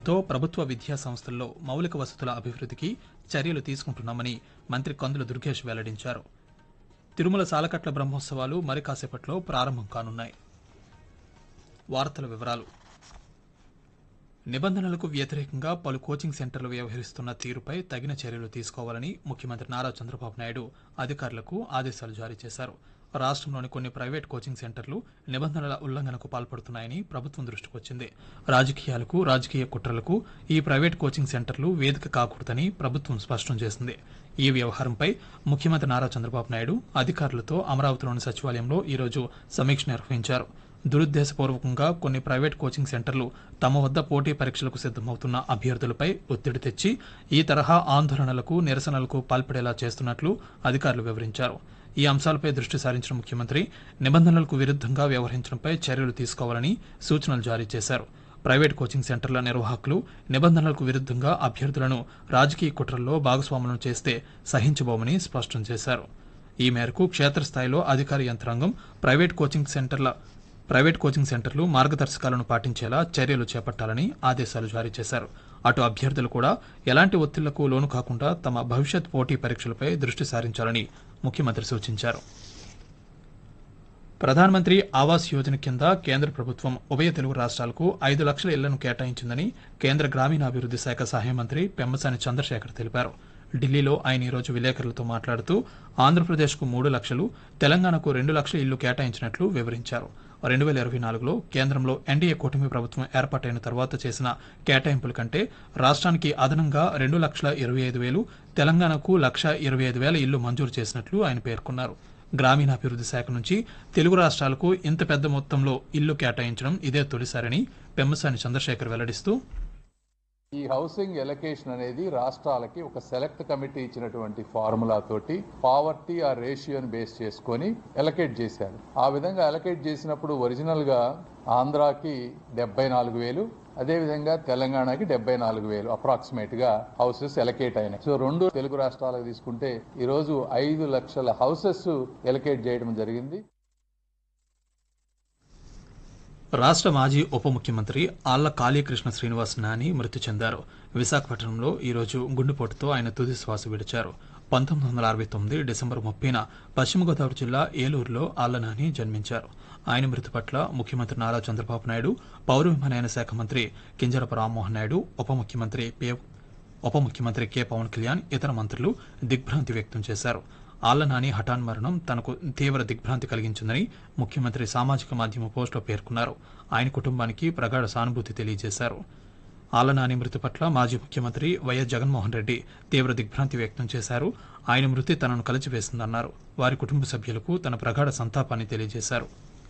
తో ప్రభుత్వ విద్యా సంస్థల్లో మౌలిక వసతుల అభివృద్ధికి చర్యలు తీసుకుంటున్నామని మంత్రి కందుల దుర్గేష్ వెల్లడించారు తిరుమల సాలకట్ల బ్రహ్మోత్సవాలు మరి కాసేపట్లో ప్రారంభం కానున్నాయి వార్తల వివరాలు నిబంధనలకు వ్యతిరేకంగా పలు కోచింగ్ సెంటర్లు వ్యవహరిస్తున్న తీరుపై తగిన చర్యలు తీసుకోవాలని ముఖ్యమంత్రి నారా చంద్రబాబు నాయుడు అధికారులకు ఆదేశాలు జారీ చేశారు రాష్ట్రంలోని కొన్ని ప్రైవేట్ కోచింగ్ సెంటర్లు నిబంధనల ఉల్లంఘనకు పాల్పడుతున్నాయని ప్రభుత్వం దృష్టికొచ్చింది రాజకీయాలకు రాజకీయ కుట్రలకు ఈ ప్రైవేట్ కోచింగ్ సెంటర్లు వేదిక కాకూడదని ప్రభుత్వం స్పష్టం చేసింది ఈ వ్యవహారంపై ముఖ్యమంత్రి నారా చంద్రబాబు నాయుడు అధికారులతో అమరావతిలోని సచివాలయంలో ఈరోజు సమీక్ష నిర్వహించారు దురుద్దేశపూర్వకంగా కొన్ని ప్రైవేట్ కోచింగ్ సెంటర్లు తమ వద్ద పోటీ పరీక్షలకు సిద్దమవుతున్న అభ్యర్థులపై ఒత్తిడి తెచ్చి ఈ తరహా ఆందోళనలకు నిరసనలకు పాల్పడేలా చేస్తున్నట్లు అధికారులు వివరించారు ఈ అంశాలపై దృష్టి సారించిన ముఖ్యమంత్రి నిబంధనలకు విరుద్ధంగా వ్యవహరించడంపై చర్యలు తీసుకోవాలని సూచనలు జారీ చేశారు ప్రైవేట్ కోచింగ్ సెంటర్ల నిర్వాహకులు నిబంధనలకు విరుద్ధంగా అభ్యర్థులను రాజకీయ కుట్రల్లో భాగస్వాములను చేస్తే సహించబోమని స్పష్టం చేశారు ఈ మేరకు క్షేత్రస్థాయిలో అధికార యంత్రాంగం ప్రైవేట్ కోచింగ్ సెంటర్ల ప్రైవేట్ కోచింగ్ సెంటర్లు మార్గదర్శకాలను పాటించేలా చర్యలు చేపట్టాలని ఆదేశాలు జారీ చేశారు అటు అభ్యర్థులు కూడా ఎలాంటి ఒత్తిళ్లకు లోను కాకుండా తమ భవిష్యత్ పోటీ పరీక్షలపై దృష్టి సారించాలని ముఖ్యమంత్రి సూచించారు ప్రధానమంత్రి ఆవాస్ యోజన కింద కేంద్ర ప్రభుత్వం ఉభయ తెలుగు రాష్ట్రాలకు ఐదు లక్షల ఇళ్లను కేటాయించిందని కేంద్ర గ్రామీణాభివృద్ధి శాఖ సహాయ మంత్రి పెమ్మసాని చంద్రశేఖర్ తెలిపారు ఢిల్లీలో ఆయన ఈరోజు విలేకరులతో మాట్లాడుతూ ఆంధ్రప్రదేశ్కు మూడు లక్షలు తెలంగాణకు రెండు లక్షల ఇళ్లు కేటాయించినట్లు వివరించారు రెండు వేల ఇరవై నాలుగులో కేంద్రంలో ఎన్డీఏ కూటమి ప్రభుత్వం ఏర్పాటైన తర్వాత చేసిన కేటాయింపుల కంటే రాష్ట్రానికి అదనంగా రెండు లక్షల ఇరవై ఐదు వేలు తెలంగాణకు లక్ష ఇరవై ఐదు వేల ఇళ్లు మంజూరు చేసినట్లు ఆయన పేర్కొన్నారు గ్రామీణాభివృద్ధి శాఖ నుంచి తెలుగు రాష్ట్రాలకు ఇంత పెద్ద మొత్తంలో ఇల్లు కేటాయించడం ఇదే తొలిసారని పెమ్మసాని చంద్రశేఖర్ వెల్లడిస్తూ ఈ హౌసింగ్ ఎలకేషన్ అనేది రాష్ట్రాలకి ఒక సెలెక్ట్ కమిటీ ఇచ్చినటువంటి ఫార్ములా తోటి పావర్టీ ఆ రేషియోని బేస్ చేసుకొని ఎలకేట్ చేశారు ఆ విధంగా ఎలకేట్ చేసినప్పుడు ఒరిజినల్ గా ఆంధ్రాకి డెబ్బై నాలుగు వేలు అదేవిధంగా తెలంగాణకి డెబ్బై నాలుగు వేలు అప్రాక్సిమేట్ గా హౌసెస్ ఎలకేట్ అయినాయి సో రెండు తెలుగు రాష్ట్రాలకు తీసుకుంటే ఈ రోజు ఐదు లక్షల హౌసెస్ ఎలకేట్ చేయడం జరిగింది రాష్ట్ర మాజీ ఉప ముఖ్యమంత్రి ఆళ్ల కాళీకృష్ణ శ్రీనివాస్ నాని మృతి చెందారు విశాఖపట్నంలో ఈరోజు గుండెపోటుతో ఆయన తుది శ్వాస విడిచారు పంతొమ్మిది వందల అరవై తొమ్మిది డిసెంబర్ ముప్పైన పశ్చిమ గోదావరి జిల్లా ఏలూరులో ఆళ్ల నాని జన్మించారు ఆయన మృతి పట్ల ముఖ్యమంత్రి నారా చంద్రబాబు నాయుడు పౌర విమానయాన శాఖ మంత్రి కింజరపు రామ్మోహన్ నాయుడు ఉప ముఖ్యమంత్రి పి ఉప ముఖ్యమంత్రి కె పవన్ కళ్యాణ్ ఇతర మంత్రులు దిగ్భ్రాంతి వ్యక్తం చేశారు ఆళ్ల నాని హఠాన్ మరణం తనకు తీవ్ర దిగ్భ్రాంతి కలిగించిందని ముఖ్యమంత్రి సామాజిక మాధ్యమ పోస్టులో పేర్కొన్నారు ఆయన కుటుంబానికి ప్రగాఢ సానుభూతి తెలియజేశారు ఆళ్ల నాని మృతి పట్ల మాజీ ముఖ్యమంత్రి వైఎస్ జగన్మోహన్ రెడ్డి తీవ్ర దిగ్భ్రాంతి వ్యక్తం చేశారు ఆయన మృతి తనను కలిచివేసిందన్నారు వారి కుటుంబ సభ్యులకు తన ప్రగాఢ సంతాపాన్ని తెలియజేశారు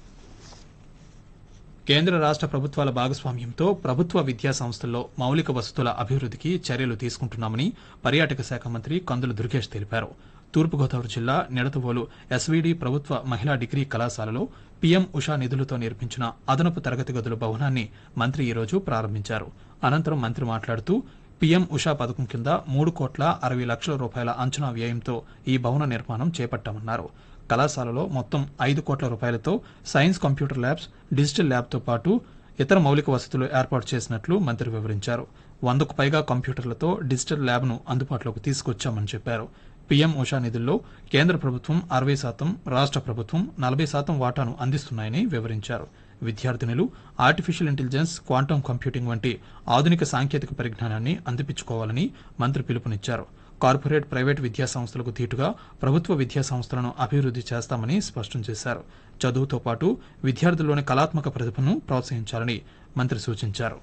కేంద్ర రాష్ట్ర ప్రభుత్వాల భాగస్వామ్యంతో ప్రభుత్వ విద్యా సంస్థల్లో మౌలిక వసతుల అభివృద్ధికి చర్యలు తీసుకుంటున్నామని పర్యాటక శాఖ మంత్రి కందుల దుర్గేష్ తెలిపారు తూర్పుగోదావరి జిల్లా నిడదవోలు ఎస్వీడి ప్రభుత్వ మహిళా డిగ్రీ కళాశాలలో పీఎం ఉషా నిధులతో నిర్మించిన అదనపు తరగతి గదుల భవనాన్ని మంత్రి ఈరోజు ప్రారంభించారు అనంతరం మంత్రి మాట్లాడుతూ పీఎం ఉషా పథకం కింద మూడు కోట్ల అరవై లక్షల రూపాయల అంచనా వ్యయంతో ఈ భవన నిర్మాణం చేపట్టామన్నారు కళాశాలలో మొత్తం ఐదు కోట్ల రూపాయలతో సైన్స్ కంప్యూటర్ ల్యాబ్స్ డిజిటల్ ల్యాబ్తో పాటు ఇతర మౌలిక వసతులు ఏర్పాటు చేసినట్లు మంత్రి వివరించారు వందకు పైగా కంప్యూటర్లతో డిజిటల్ ల్యాబ్ను అందుబాటులోకి తీసుకొచ్చామని చెప్పారు పీఎం ఉషా నిధుల్లో కేంద్ర ప్రభుత్వం అరవై శాతం రాష్ట్ర ప్రభుత్వం నలభై శాతం వాటాను అందిస్తున్నాయని వివరించారు విద్యార్థినులు ఆర్టిఫిషియల్ ఇంటెలిజెన్స్ క్వాంటమ్ కంప్యూటింగ్ వంటి ఆధునిక సాంకేతిక పరిజ్ఞానాన్ని అందిపించుకోవాలని మంత్రి పిలుపునిచ్చారు కార్పొరేట్ ప్రైవేట్ విద్యా సంస్థలకు ధీటుగా ప్రభుత్వ విద్యా సంస్థలను అభివృద్ధి చేస్తామని స్పష్టం చేశారు చదువుతో పాటు విద్యార్థుల్లోని కళాత్మక ప్రతిభను ప్రోత్సహించాలని మంత్రి సూచించారు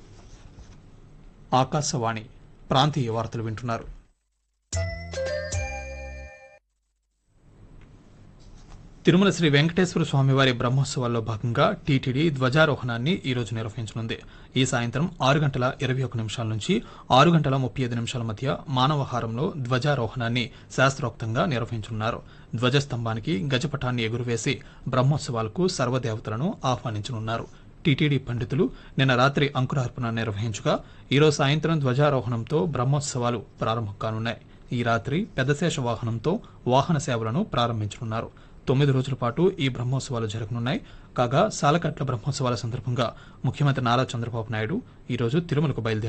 ఆకాశవాణి ప్రాంతీయ వార్తలు వింటున్నారు తిరుమల శ్రీ వెంకటేశ్వర స్వామివారి బ్రహ్మోత్సవాల్లో భాగంగా టీటీడీ ధ్వజారోహణాన్ని ఈ రోజు నిర్వహించనుంది ఈ సాయంత్రం ఆరు గంటల ఇరవై ఒక నిమిషాల నుంచి ఆరు గంటల ముప్పై ఐదు నిమిషాల మధ్య మానవహారంలో ధ్వజారోహణాన్ని శాస్త్రోక్తంగా నిర్వహించనున్నారు ధ్వజస్తంభానికి గజపటాన్ని ఎగురవేసి బ్రహ్మోత్సవాలకు సర్వదేవతలను ఆహ్వానించనున్నారు టీటీడీ పండితులు నిన్న రాత్రి అంకురార్పణ నిర్వహించగా ఈరోజు సాయంత్రం ధ్వజారోహణంతో బ్రహ్మోత్సవాలు ప్రారంభం కానున్నాయి ఈ రాత్రి పెద్దశేష వాహనంతో వాహన సేవలను ప్రారంభించనున్నారు తొమ్మిది రోజుల పాటు ఈ బ్రహ్మోత్సవాలు జరగనున్నాయి కాగా సాలకట్ల బ్రహ్మోత్సవాల సందర్భంగా ముఖ్యమంత్రి నారా చంద్రబాబు నాయుడు ఈరోజు తిరుమలకు బయలుదేరారు